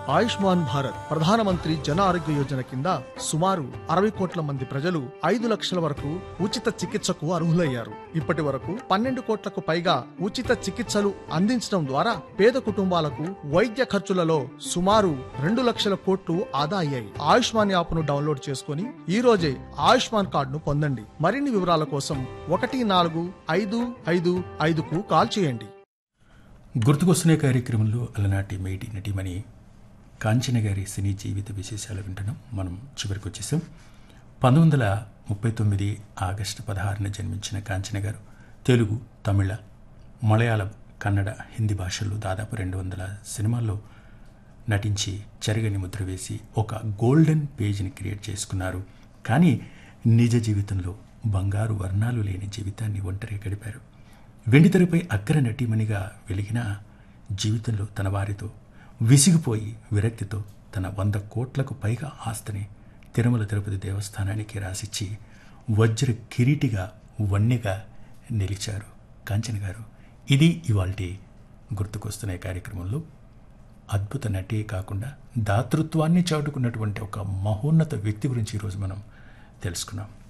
ఆయుష్మాన్ భారత్ ప్రధానమంత్రి జన ఆరోగ్య యోజన కింద సుమారు అరవై కోట్ల మంది ప్రజలు ఐదు లక్షల వరకు ఉచిత చికిత్సకు అర్హులయ్యారు ఇప్పటి వరకు పన్నెండు కోట్లకు పైగా ఉచిత చికిత్సలు అందించడం ద్వారా పేద కుటుంబాలకు వైద్య ఖర్చులలో సుమారు రెండు లక్షల కోట్లు ఆదా అయ్యాయి ఆయుష్మాన్ యాప్ ను డౌన్లోడ్ చేసుకుని ఈ రోజే ఆయుష్మాన్ కార్డును పొందండి మరిన్ని వివరాల కోసం ఒకటి నాలుగు ఐదు ఐదు ఐదుకు కాల్ చేయండి గుర్తుకొస్తున్న కార్యక్రమంలో అలనాటి మేటి నటిమణి కాంచన గారి సినీ జీవిత విశేషాలు వింటున్నాం మనం చివరికి వచ్చేసాం పంతొమ్మిది వందల ముప్పై తొమ్మిది ఆగస్టు పదహారున జన్మించిన కాంచన గారు తెలుగు తమిళ మలయాళం కన్నడ హిందీ భాషల్లో దాదాపు రెండు వందల సినిమాల్లో నటించి చెరగని ముద్ర వేసి ఒక గోల్డెన్ పేజ్ని క్రియేట్ చేసుకున్నారు కానీ నిజ జీవితంలో బంగారు వర్ణాలు లేని జీవితాన్ని ఒంటరిగా గడిపారు వెండితెరపై అక్కర నటీమణిగా వెలిగిన జీవితంలో తన వారితో విసిగిపోయి విరక్తితో తన వంద కోట్లకు పైగా ఆస్తిని తిరుమల తిరుపతి దేవస్థానానికి రాసిచ్చి వజ్ర కిరీటిగా వన్నెగా నిలిచారు కాంచన గారు ఇది ఇవాల్టి గుర్తుకొస్తున్న ఈ కార్యక్రమంలో అద్భుత నటే కాకుండా దాతృత్వాన్ని చాటుకున్నటువంటి ఒక మహోన్నత వ్యక్తి గురించి ఈరోజు మనం తెలుసుకున్నాం